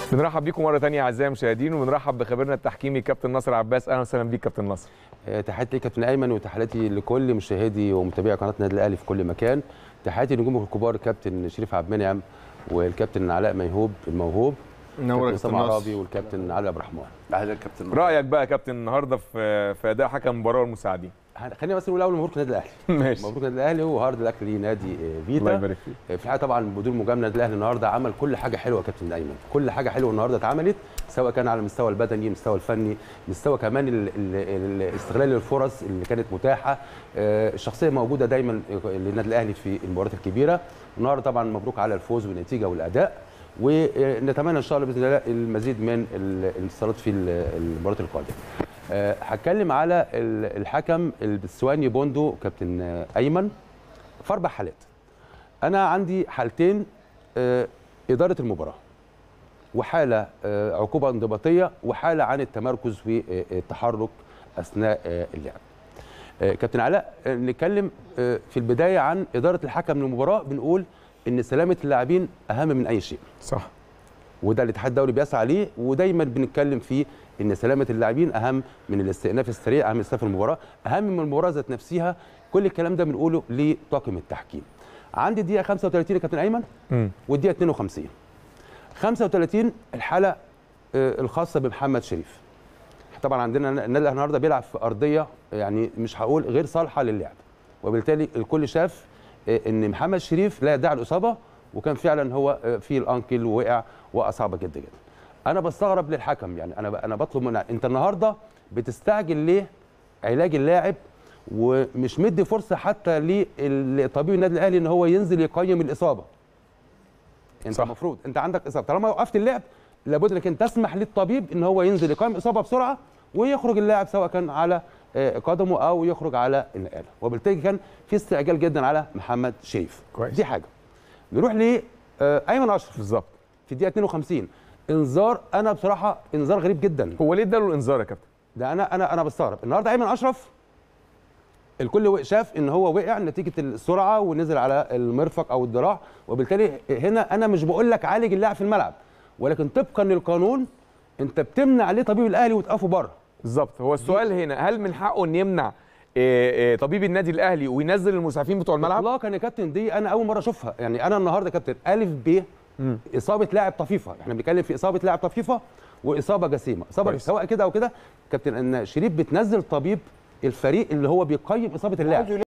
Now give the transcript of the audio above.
بنرحب بيكم مره ثانيه اعزائي المشاهدين وبنرحب بخبيرنا التحكيمي كابتن ناصر عباس اهلا وسهلا بيك كابتن ناصر آه، تحياتي ليك كابتن ايمن وتحياتي لكل مشاهدي ومتابعي قناه النادي الاهلي في كل مكان تحياتي لنجومك الكبار الكابتن شريف عبد المنعم والكابتن علاء ميهوب الموهوب نورك الكابتن اسامه عرابي والكابتن علي عبد الرحمن اهلا كابتن رايك بقى يا كابتن النهارده في في اداء حكم المباراه والمساعدين هن- خلينا بس نقول اول مبروك النادي الاهلي ماشي مبروك النادي الاهلي وهارد لك لنادي آه، الله فيتا يبارك فيك آه، في الحقيقه طبعا بدون مجامله النادي الاهلي النهارده عمل كل حاجه حلوه يا كابتن ايمن كل حاجه حلوه النهارده اتعملت سواء كان على المستوى البدني المستوى الفني مستوى كمان ال- ال- ال- استغلال الفرص اللي كانت متاحه آه، الشخصيه موجوده دايما للنادي الاهلي في المباريات الكبيره النهارده طبعا مبروك على الفوز والنتيجه والاداء ونتمنى ان شاء الله باذن الله المزيد من ال- الانتصارات في ال- المباريات القادمه آه، هتكلم على ال- الحكم البسواني بوندو كابتن آه، ايمن في اربع حالات انا عندي حالتين آه، اداره المباراه وحاله آه، عقوبه انضباطيه وحاله عن التمركز والتحرك اثناء آه، اللعب آه، كابتن علاء آه، نتكلم آه، في البدايه عن اداره الحكم للمباراه بنقول ان سلامه اللاعبين اهم من اي شيء صح وده الاتحاد الدولي بيسعى ليه ودايما بنتكلم فيه ان سلامه اللاعبين اهم من الاستئناف السريع اهم من استئناف المباراه اهم من المباراه ذات نفسها كل الكلام ده بنقوله لطاقم التحكيم عندي الدقيقه 35 يا كابتن ايمن امم والدقيقه 52 35 الحاله آه، الخاصه بمحمد شريف طبعا عندنا النادي الأهلي النهارده بيلعب في ارضيه يعني مش هقول غير صالحه للعب وبالتالي الكل شاف آه، ان محمد شريف لا يدعي الاصابه وكان فعلا هو آه، في الانكل ووقع وقع صعبه جدا جدا انا بستغرب للحكم يعني انا انا بطلب من انت النهارده بتستعجل ليه علاج اللاعب ومش مدي فرصه حتى لطبيب النادي الاهلي ان هو ينزل يقيم الاصابه انت صح. المفروض انت عندك اصابه طالما وقفت اللعب لابد انك انت تسمح للطبيب ان هو ينزل يقيم اصابه بسرعه ويخرج اللاعب سواء كان على آه، قدمه او يخرج على النقاله وبالتالي كان في استعجال جدا على محمد شريف كويس. دي حاجه نروح ل آه، ايمن اشرف بالظبط في الدقيقه 52 انذار انا بصراحه انذار غريب جدا هو ليه اداله الانذار يا كابتن ده انا انا انا بستغرب النهارده ايمن اشرف الكل وق- شاف ان هو وقع نتيجه السرعه ونزل على المرفق او الذراع وبالتالي هنا انا مش بقول لك عالج اللاعب في الملعب ولكن طبقا للقانون انت بتمنع عليه طبيب الاهلي وتقفه بره بالظبط هو السؤال هنا هل من حقه ان يمنع آه، آه، طبيب النادي الاهلي وينزل المسعفين بتوع الملعب اطلاقا يا كابتن دي انا اول مره اشوفها يعني انا النهارده كابتن الف ب اصابه لاعب طفيفه احنا بنتكلم في اصابه لاعب طفيفه واصابه جسيمه اصابه كويس. سواء كده او كده كابتن ان شريف بتنزل طبيب الفريق اللي هو بيقيم اصابه اللاعب